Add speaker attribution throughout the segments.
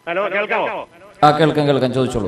Speaker 1: Hello കേൾക്കാമോ
Speaker 2: ആ കേൾക്കാം കേൾക്കാം ചോദിച്ചോളൂ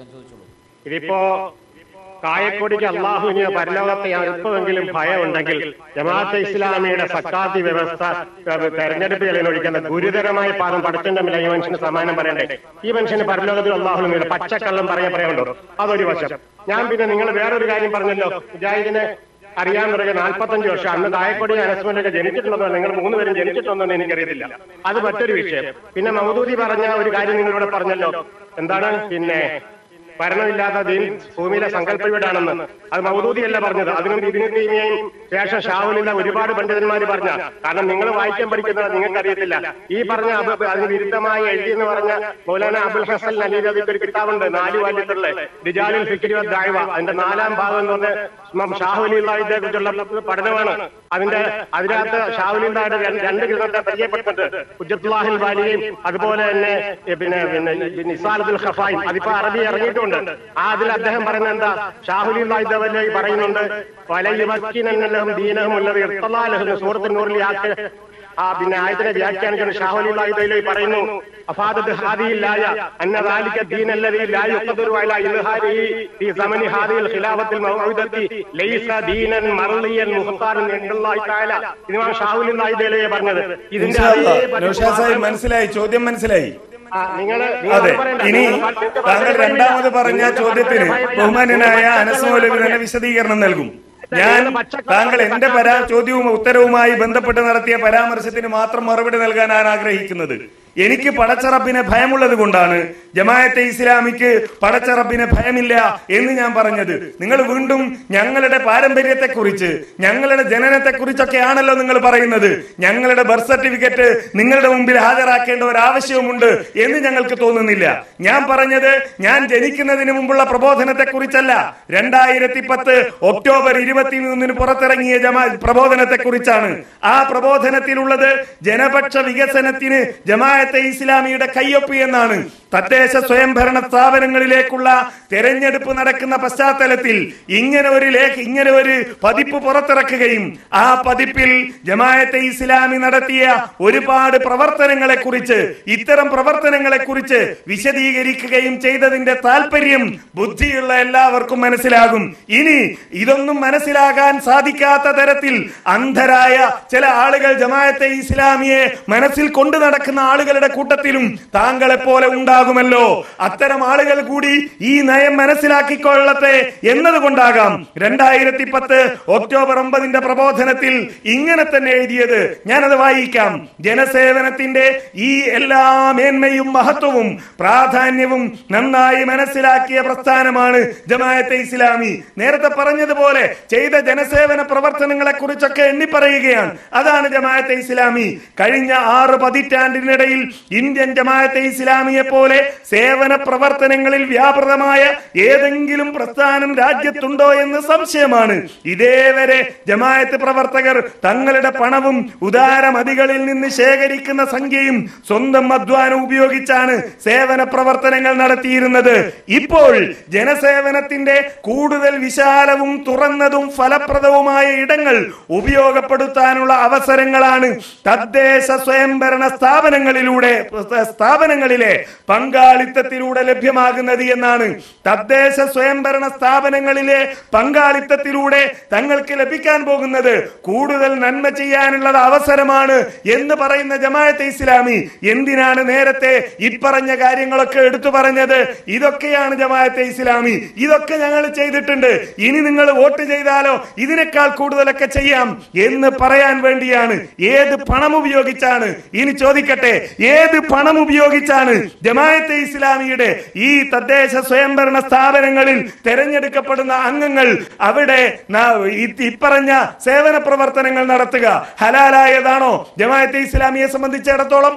Speaker 1: ഇതിപ്പോ കായക്കൊടിക്ക് അള്ളാഹുവിന് പരലോകത്തെ അല്പമെങ്കിലും ഭയമുണ്ടെങ്കിൽ ജമാഅത്തെ ഇസ്ലാമിയുടെ സക്കാത്തി വ്യവസ്ഥ ഏഹ്, തെരഞ്ഞെടുപ്പ് ചെലവിനൊഴിക്കുന്ന ഗുരുതരമായ പാദം പടച്ചന്റെ മേലെ ഈ മനുഷ്യന് സമാനം പറയണ്ടേ ഈ മനുഷ്യന് പരലോകത്തിൽ അള്ളാഹുവിന് പച്ചക്കള്ളം പറയാൻ പറയാനുണ്ടോ അതൊരു വശം ഞാൻ പിന്നെ നിങ്ങൾ വേറൊരു കാര്യം പറഞ്ഞല്ലോ മുജാഹിദിനെ അറിയാൻ തുടങ്ങിയ നാൽപ്പത്തഞ്ച് വർഷം അന്ന് തായക്കൊടി അനസ്മനൊക്കെ ജനിച്ചിട്ടുണ്ടോ നിങ്ങൾ മൂന്നുപേരും ജനിച്ചിട്ടുണ്ടോ എന്ന് എനിക്കറിയത്തില്ല അത് മറ്റൊരു വിഷയം പിന്നെ മൗദൂദി പറഞ്ഞ ഒരു കാര്യം നിങ്ങളിവിടെ പറഞ്ഞല്ലോ എന്താണ് പിന്നെ ഭരണമില്ലാത്ത ദീൻ ഭൂമിയിലെ സങ്കല്പ വീടാണെന്ന് അത് മൗദൂദിയല്ല പറഞ്ഞത് അതിനും ഇതിനും തീമിയെയും ശേഷം ഷാവുലില്ല ഒരുപാട് പണ്ഡിതന്മാർ പറഞ്ഞ കാരണം നിങ്ങൾ വായിക്കാൻ പഠിക്കുന്നത് നിങ്ങൾക്ക് അറിയത്തില്ല ഈ പറഞ്ഞ അബ് അതിന് വിരുദ്ധമായി എഴുതി എന്ന് പറഞ്ഞ മൗലാന അബുൽ ഹസൻ അലീരദിക്ക് ഒരു കിതാബുണ്ട് നാല് വാല്യത്തുള്ള റിജാലിൽ ഫിക്രി ദാഴ്വ അതിന്റെ നാലാം ഭാഗം എന്ന് പറഞ്ഞ ഇമാം ഷാഹുലിയെ കുറിച്ചുള്ള പഠനമാണ് അതിന്റെ അതിനകത്ത് ഷാഹുലിന്റെ രണ്ട് ഗ്രന്ഥത്തെ പരിചയപ്പെട്ടിട്ടുണ്ട് ഹുജത്തുല്ലാഹിൽ വാലിയും അതുപോലെ തന്നെ ഏ, പിന്നെ പിന്നെ നിസാലത്തുൽ ഖഫായും അതിപ്പോ അറബി ഇറങ്ങിയിട്ടുണ്ട് ആ അതിൽ അദ്ദേഹം പറയുന്നത് എന്താ ഷാഹുലിന്റെ പറയുന്നുണ്ട് വലയുമക്കിനും ദീനഹും ഉള്ളത് ഇർത്തലാലഹും സൂറത്ത് നൂറിൽ ആക്ക് ആ പിന്നെ ആയതിനെ വ്യാഖ്യാനിക്കുന്ന ഷാഹുലിൽ പറയുന്നു അഫാദത്ത് ഹാദിയില്ലായ അന്ന ذلك الدين الذي لا يقدر على إظهاره في زمن هذه الخلافة الموعودة ليس دينا مرضيا مختارا عند الله تعالى ഇമാം ഷാഹുലിൽ പറഞ്ഞത് ഇതിന്റെ
Speaker 3: ഇൻഷാ അല്ലാ.
Speaker 1: അതേ
Speaker 3: നൗഷാദ് സാഹിബ് മനസ്സിലായി ചോദ്യം മനസ്സിലായി
Speaker 1: ആ, നിങ്ങള് നിങ്ങൾ
Speaker 3: അതെ
Speaker 1: അത് പറയണ്ട.
Speaker 3: ഇനി
Speaker 1: നിങ്ങൾ മറ്റേ
Speaker 3: താങ്കൾ
Speaker 1: മറ്റേ
Speaker 3: രണ്ടാമത് പറഞ്ഞ
Speaker 1: നിങ്ങൾക്ക്
Speaker 3: ചോദ്യത്തിന്
Speaker 1: ഭയമില്ല.
Speaker 3: ബഹുമാന്യനായ അനസ് മൗലവി തന്നെ വിശദീകരണം നൽകും ഞാൻ താങ്കൾ എന്റെ പരാ ചോദ്യവും ഉത്തരവുമായി ബന്ധപ്പെട്ട് നടത്തിയ പരാമർശത്തിന് മാത്രം മറുപടി നൽകാനാണ് ആഗ്രഹിക്കുന്നത് എനിക്ക് പടച്ചറപ്പിനെ ഭയമുള്ളത് കൊണ്ടാണ് ജമായത്തെ ഇസ്ലാമിക്ക് പടച്ചറപ്പിനെ ഭയമില്ല എന്ന് ഞാൻ പറഞ്ഞത് നിങ്ങൾ വീണ്ടും ഞങ്ങളുടെ പാരമ്പര്യത്തെക്കുറിച്ച് ഞങ്ങളുടെ ജനനത്തെക്കുറിച്ചൊക്കെയാണല്ലോ നിങ്ങൾ പറയുന്നത് ഞങ്ങളുടെ ബർത്ത് സർട്ടിഫിക്കറ്റ് നിങ്ങളുടെ മുമ്പിൽ ഹാജരാക്കേണ്ട ഒരു ആവശ്യവുമുണ്ട് എന്ന് ഞങ്ങൾക്ക് തോന്നുന്നില്ല ഞാൻ പറഞ്ഞത് ഞാൻ ജനിക്കുന്നതിന് മുമ്പുള്ള പ്രബോധനത്തെ കുറിച്ചല്ല രണ്ടായിരത്തി പത്ത് ഒക്ടോബർ ഇരുപത്തി മൂന്നിന് പുറത്തിറങ്ങിയ ജമാ പ്രബോധനത്തെ കുറിച്ചാണ് ആ പ്രബോധനത്തിലുള്ളത് ജനപക്ഷ വികസനത്തിന് ജമായത്തെ ഇസ്ലാമിയുടെ കയ്യൊപ്പ് എന്നാണ് തദ്ദേശ സ്വയംഭരണ സ്ഥാപനങ്ങളിലേക്കുള്ള തെരഞ്ഞെടുപ്പ് നടക്കുന്ന പശ്ചാത്തലത്തിൽ ഇങ്ങനെ ഒരു ലേഖ ഇങ്ങനെ ഒരു പതിപ്പ് പുറത്തിറക്കുകയും ആ പതിപ്പിൽ ജമായത്തെ ഇസ്ലാമി നടത്തിയ ഒരുപാട് പ്രവർത്തനങ്ങളെ കുറിച്ച് ഇത്തരം പ്രവർത്തനങ്ങളെ കുറിച്ച് വിശദീകരിക്കുകയും ചെയ്തതിന്റെ താല്പര്യം ബുദ്ധിയുള്ള എല്ലാവർക്കും മനസ്സിലാകും ഇനി ഇതൊന്നും മനസ്സിലാകാൻ സാധിക്കാത്ത തരത്തിൽ അന്ധരായ ചില ആളുകൾ ജമായത്തെ ഇസ്ലാമിയെ മനസ്സിൽ കൊണ്ടു നടക്കുന്ന ആളുകളുടെ കൂട്ടത്തിലും താങ്കളെ പോലെ ഉണ്ടാകുമല്ലോ അത്തരം ആളുകൾ കൂടി ഈ നയം മനസ്സിലാക്കിക്കൊള്ളട്ടെ എന്നതുകൊണ്ടാകാം രണ്ടായിരത്തി പത്ത് ഒക്ടോബർ ഒമ്പതിന്റെ പ്രബോധനത്തിൽ ഇങ്ങനെ തന്നെ എഴുതിയത് ഞാനത് വായിക്കാം ജനസേവനത്തിന്റെ ഈ എല്ലാ മേന്മയും മഹത്വവും പ്രാധാന്യവും നന്നായി മനസ്സിലാക്കിയ പ്രസ്ഥാനമാണ് ജമായത്തെ ഇസ്ലാമി നേരത്തെ പറഞ്ഞതുപോലെ ചെയ്ത ജനസേവന പ്രവർത്തനങ്ങളെ കുറിച്ചൊക്കെ എണ്ണി പറയുകയാണ് അതാണ് ജമായത്തെ ഇസ്ലാമി കഴിഞ്ഞ ആറ് പതിറ്റാണ്ടിനിടയിൽ ഇന്ത്യൻ ജമാഅത്തെ ഇസ്ലാമിയെ പോലെ സേവന പ്രവർത്തനങ്ങളിൽ വ്യാപൃതമായ ഏതെങ്കിലും പ്രസ്ഥാനം രാജ്യത്തുണ്ടോ എന്ന് സംശയമാണ് ഇതേവരെ ജമാഅത്ത് പ്രവർത്തകർ തങ്ങളുടെ പണവും ഉദാരമതികളിൽ നിന്ന് ശേഖരിക്കുന്ന സംഖ്യയും സ്വന്തം അധ്വാനം ഉപയോഗിച്ചാണ് സേവന പ്രവർത്തനങ്ങൾ നടത്തിയിരുന്നത് ഇപ്പോൾ ജനസേവനത്തിന്റെ കൂടുതൽ വിശാലവും തുറന്നതും ഫലപ്രദവുമായ ഇടങ്ങൾ ഉപയോഗപ്പെടുത്താനുള്ള അവസരങ്ങളാണ് തദ്ദേശ സ്വയംഭരണ സ്ഥാപനങ്ങളിലൂടെ സ്ഥാപനങ്ങളിലെ പങ്കാളിത്തത്തിലൂടെ ലഭ്യമാകുന്നത് എന്നാണ് തദ്ദേശ സ്വയംഭരണ സ്ഥാപനങ്ങളിലെ പങ്കാളിത്തത്തിലൂടെ തങ്ങൾക്ക് ലഭിക്കാൻ പോകുന്നത് കൂടുതൽ നന്മ ചെയ്യാനുള്ളത് അവസരമാണ് എന്ന് പറയുന്ന ജമാഅത്തെ ഇസ്ലാമി എന്തിനാണ് നേരത്തെ ഇപ്പറഞ്ഞ കാര്യങ്ങളൊക്കെ എടുത്തു പറഞ്ഞത് ഇതൊക്കെയാണ് ജമാഅത്തെ ഇസ്ലാമി ഇതൊക്കെ ഞങ്ങൾ ചെയ്തിട്ടുണ്ട് ഇനി നിങ്ങൾ വോട്ട് ചെയ്താലോ ഇതിനേക്കാൾ കൂടുതലൊക്കെ ചെയ്യാം എന്ന് പറയാൻ വേണ്ടിയാണ് ഏത് പണം ഉപയോഗിച്ചാണ് ഇനി ചോദിക്കട്ടെ ഏത് പണം ഉപയോഗിച്ചാണ് ജമാഅത്തെ ഇസ്ലാമിയുടെ ഈ തദ്ദേശ സ്വയംഭരണ സ്ഥാപനങ്ങളിൽ തെരഞ്ഞെടുക്കപ്പെടുന്ന അംഗങ്ങൾ അവിടെ ന- ഈ- ഇപ്പറഞ്ഞ സേവന പ്രവർത്തനങ്ങൾ നടത്തുക ഹലാലായതാണോ ജമാഅത്തെ ഇസ്ലാമിയെ സംബന്ധിച്ചിടത്തോളം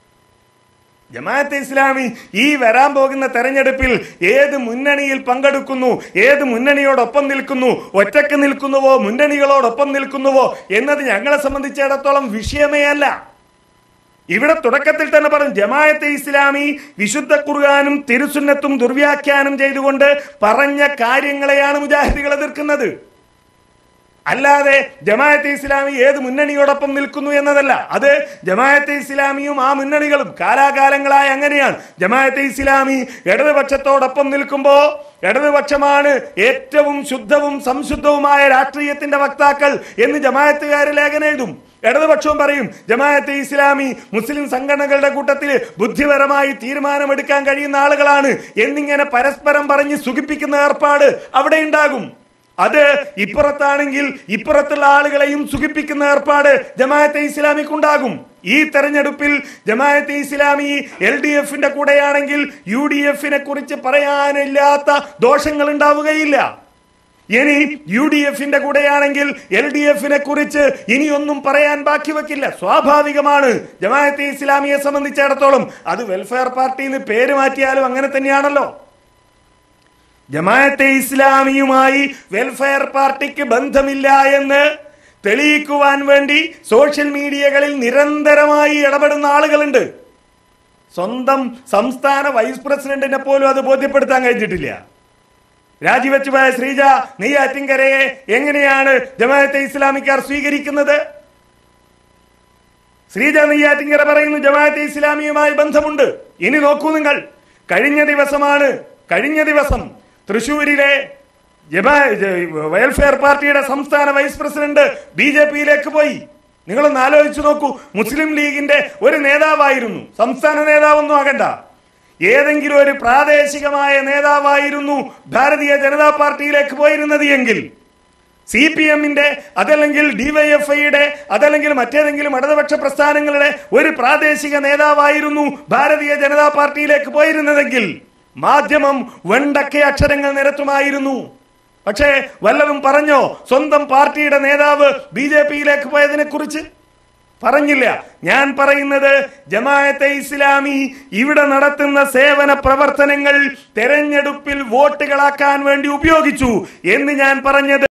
Speaker 3: ജമാഅത്തെ ഇസ്ലാമി ഈ വരാൻ പോകുന്ന തെരഞ്ഞെടുപ്പിൽ ഏത് മുന്നണിയിൽ പങ്കെടുക്കുന്നു ഏത് മുന്നണിയോടൊപ്പം നിൽക്കുന്നു ഒറ്റക്ക് നിൽക്കുന്നുവോ മുന്നണികളോടൊപ്പം നിൽക്കുന്നുവോ എന്നത് ഞങ്ങളെ സംബന്ധിച്ചിടത്തോളം വിഷയമേ അല്ല ഇവിടെ തുടക്കത്തിൽ തന്നെ പറഞ്ഞു ജമാഅത്തെ ഇസ്ലാമി വിശുദ്ധ ഖുർആാനും തിരുസുന്നത്തും ദുർവ്യാഖ്യാനം ചെയ്തുകൊണ്ട് പറഞ്ഞ കാര്യങ്ങളെയാണ് മുജാഹിദികൾ എതിർക്കുന്നത് അല്ലാതെ ജമാഅത്തെ ഇസ്ലാമി ഏത് മുന്നണിയോടൊപ്പം നിൽക്കുന്നു എന്നതല്ല അത് ജമാഅത്തെ ഇസ്ലാമിയും ആ മുന്നണികളും കാലാകാലങ്ങളായി അങ്ങനെയാണ് ജമാഅത്തെ ഇസ്ലാമി ഇടതുപക്ഷത്തോടൊപ്പം നിൽക്കുമ്പോ ഇടതുപക്ഷമാണ് ഏറ്റവും ശുദ്ധവും സംശുദ്ധവുമായ രാഷ്ട്രീയത്തിന്റെ വക്താക്കൾ എന്ന് ജമാഅത്തുകാര് ലേഖനം എഴുതും ഇടതുപക്ഷവും പറയും ജമാഅത്തെ ഇസ്ലാമി മുസ്ലിം സംഘടനകളുടെ കൂട്ടത്തിൽ ബുദ്ധിപരമായി തീരുമാനമെടുക്കാൻ കഴിയുന്ന ആളുകളാണ് എന്നിങ്ങനെ പരസ്പരം പറഞ്ഞ് സുഖിപ്പിക്കുന്ന ഏർപ്പാട് അവിടെ ഉണ്ടാകും അത് ഇപ്പുറത്താണെങ്കിൽ ഇപ്പുറത്തുള്ള ആളുകളെയും സുഖിപ്പിക്കുന്ന ഏർപ്പാട് ജമാഅത്തെ ഇസ്ലാമിക്കുണ്ടാകും ഈ തെരഞ്ഞെടുപ്പിൽ ജമാഅത്തെ ഇസ്ലാമി എൽ ഡി എഫിന്റെ കൂടെയാണെങ്കിൽ യു ഡി എഫിനെ കുറിച്ച് പറയാനില്ലാത്ത ദോഷങ്ങൾ ഉണ്ടാവുകയില്ല ഇനി യു ഡി എഫിന്റെ കൂടെയാണെങ്കിൽ എൽ ഡി എഫിനെ കുറിച്ച് ഇനിയൊന്നും പറയാൻ ബാക്കി വെക്കില്ല സ്വാഭാവികമാണ് ജമാഅത്തെ ഇസ്ലാമിയെ സംബന്ധിച്ചിടത്തോളം അത് വെൽഫെയർ പാർട്ടി എന്ന് പേര് മാറ്റിയാലും അങ്ങനെ തന്നെയാണല്ലോ ജമാഅത്തെ ഇസ്ലാമിയുമായി വെൽഫെയർ പാർട്ടിക്ക് ബന്ധമില്ല എന്ന് തെളിയിക്കുവാൻ വേണ്ടി സോഷ്യൽ മീഡിയകളിൽ നിരന്തരമായി ഇടപെടുന്ന ആളുകളുണ്ട് സ്വന്തം സംസ്ഥാന വൈസ് പ്രസിഡന്റിനെ പോലും അത് ബോധ്യപ്പെടുത്താൻ കഴിഞ്ഞിട്ടില്ല രാജിവെച്ചു പോയ ശ്രീജ നെയ്യാറ്റിൻകരയെ എങ്ങനെയാണ് ജമാഅത്തെ ഇസ്ലാമിക്കാർ സ്വീകരിക്കുന്നത് ശ്രീജ നെയ്യാറ്റിൻകര പറയുന്നു ജമാഅത്തെ ഇസ്ലാമിയുമായി ബന്ധമുണ്ട് ഇനി നോക്കൂ നിങ്ങൾ കഴിഞ്ഞ ദിവസമാണ് കഴിഞ്ഞ ദിവസം തൃശൂരിലെ ജമാ- ജ- വെൽഫെയർ പാർട്ടിയുടെ സംസ്ഥാന വൈസ് പ്രസിഡന്റ് ബി ജെ പിയിലേക്ക് പോയി നിങ്ങളൊന്ന് ആലോചിച്ചു നോക്കൂ മുസ്ലിം ലീഗിന്റെ ഒരു നേതാവായിരുന്നു സംസ്ഥാന നേതാവൊന്നും ആകണ്ട ഏതെങ്കിലും ഒരു പ്രാദേശികമായ നേതാവായിരുന്നു ഭാരതീയ ജനതാ പാർട്ടിയിലേക്ക് പോയിരുന്നത് എങ്കിൽ സി പി എമ്മിന്റെ അതല്ലെങ്കിൽ ഡിവൈഎഫ്ഐയുടെ അതല്ലെങ്കിൽ മറ്റേതെങ്കിലും ഇടതുപക്ഷ പ്രസ്ഥാനങ്ങളുടെ ഒരു പ്രാദേശിക നേതാവായിരുന്നു ഭാരതീയ ജനതാ പാർട്ടിയിലേക്ക് പോയിരുന്നതെങ്കിൽ മാധ്യമം വെണ്ടക്കെ അക്ഷരങ്ങൾ നിരത്തുമായിരുന്നു പക്ഷേ വല്ലതും പറഞ്ഞോ സ്വന്തം പാർട്ടിയുടെ നേതാവ് ബി ജെ പിയിലേക്ക് പോയതിനെ കുറിച്ച് പറഞ്ഞില്ല ഞാൻ പറയുന്നത് ജമാഅത്തെ ഇസ്ലാമി ഇവിടെ നടത്തുന്ന സേവന പ്രവർത്തനങ്ങൾ തെരഞ്ഞെടുപ്പിൽ വോട്ടുകളാക്കാൻ വേണ്ടി ഉപയോഗിച്ചു എന്ന് ഞാൻ പറഞ്ഞത്